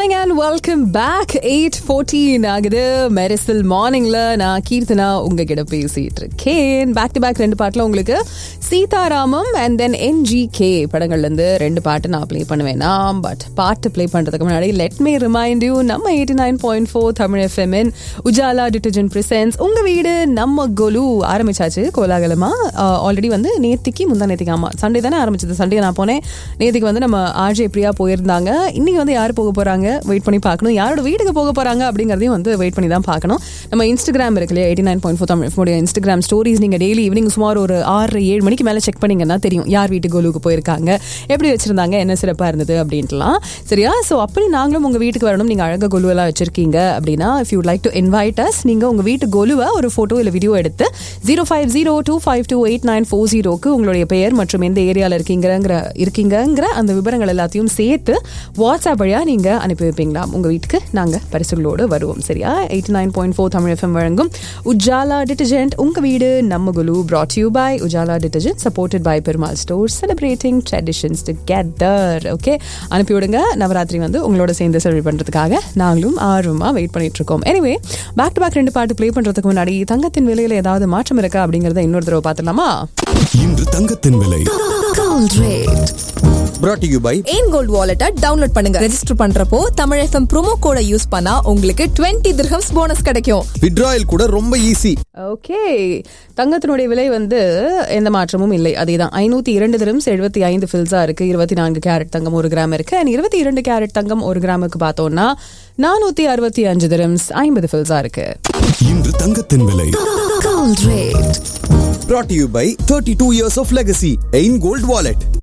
Morning and welcome back eight fourteen ஆகுது மெரிசல் மார்னிங்ல நான் கீர்த்தனா உங்ககிட்ட பேசிட்டு இருக்கேன் பேக் டு பேக் ரெண்டு பாட்டில் உங்களுக்கு Sita Ramam and then N G K படங்கள்ல இருந்து ரெண்டு பாட்டு நான் ப்ளே பண்ணுவேனா பட் பாட்டு ப்ளே பண்றதுக்கு முன்னாடி லெட் மீ ரிமைண்ட் யூ நம்ம eighty nine point four Tamil எஃப்எம்என் உஜாலா டிட்டர்ஜென்ட் பிரசன்ஸ் உங்க வீடு நம்ம கொலு ஆரம்பிச்சாச்சு கோலாகலமா ஆல்ரெடி வந்து நேத்திக்கு முந்தா நேத்திக்கு ஆமா சண்டே தானே ஆரம்பிச்சது சண்டே நான் போனேன் நேத்திக்கு வந்து நம்ம ஆர்ஜே பிரியா போயிருந்தாங்க இன்னைக்கு வந்து யார் போக போறாங்க வெயிட் பண்ணி பார்க்கணும் யாரோட வீட்டுக்கு போக போறாங்க அப்படிங்கறதையும் வந்து வெயிட் பண்ணி தான் பார்க்கணும் நம்ம இன்ஸ்டாகிராம் இருக்கு இல்லையா eighty nine point four Tamil Instagram stories நீங்க டெய்லி ஈவினிங் சுமார் ஒரு ஆறு ஏழு மணிக்கு மேலே செக் பண்ணீங்கன்னா தெரியும் யார் வீட்டுக்கு கோலுக்கு போயிருக்காங்க எப்படி வச்சிருந்தாங்க என்ன சிறப்பா இருந்தது அப்படின்ட்டுலாம் சரியா ஸோ அப்படி நாங்களும் உங்க வீட்டுக்கு வரணும் நீங்க அழகா கொலுவெல்லாம் வச்சிருக்கீங்க அப்படின்னா if you like to invite us நீங்க உங்க வீட்டு கொலுவை ஒரு போட்டோ இல்ல வீடியோ எடுத்து zero five zero two five two eight nine four ஜீரோக்கு உங்களுடைய பெயர் மற்றும் எந்த ஏரியாவில் இருக்கீங்கிற இருக்கீங்கிற அந்த விவரங்கள் எல்லாத்தையும் சேர்த்து வாட்ஸ்அப் வழியா நீங்க அனுப்பி வைப்பீங்களா உங்க வீட்டுக்கு நாங்க பரிசுகளோடு வருவோம் சரியா eighty nine point four Tamil FM வழங்கும் உஜாலா டிட்டர்ஜென்ட் உங்க வீடு நம்ம குலு brought you by Ujala detergent supported by Perumal store celebrating traditions together okay அனுப்பி விடுங்க நவராத்திரி வந்து உங்களோட சேர்ந்து செலிப்ரேட் பண்றதுக்காக நாங்களும் ஆர்வமா வெயிட் பண்ணிட்டு இருக்கோம் எனிவே பேக் டு பேக் ரெண்டு பாட்டு ப்ளே பண்றதுக்கு முன்னாடி தங்கத்தின் விலையில ஏதாவது மாற்றம் இருக்கா அப்படிங்கறத இன்னொரு தடவை பார்த்துடலாமா இன்று தங்கத்தின் விலை Gold rate. brought to you by எயின் கோல்ட் வாலெட்டை டவுன்லோட் பண்ணுங்க ரெஜிஸ்டர் பண்றப்போ தமிழ் எஃப்எம் ப்ரோமோ கோட யூஸ் பண்ணா உங்களுக்கு 20 திர்ஹம்ஸ் போனஸ் கிடைக்கும் withdrawal கூட ரொம்ப ஈஸி ஓகே தங்கத்தினுடைய விலை வந்து எந்த மாற்றமும் இல்லை அதேதான் ஐநூத்தி இரண்டு திரம்ஸ் எழுபத்தி ஐந்து ஃபில்ஸா இருக்கு இருபத்தி நான்கு கேரட் தங்கம் ஒரு கிராம் இருக்கு அண்ட் இருபத்தி இரண்டு கேரட் தங்கம் ஒரு கிராமுக்கு பார்த்தோம்னா நானூத்தி அறுபத்தி அஞ்சு திரம்ஸ் ஐம்பது ஃபில்ஸா இருக்கு இன்று தங்கத்தின் விலை Gold rate. brought to you by 32 years of legacy in gold wallet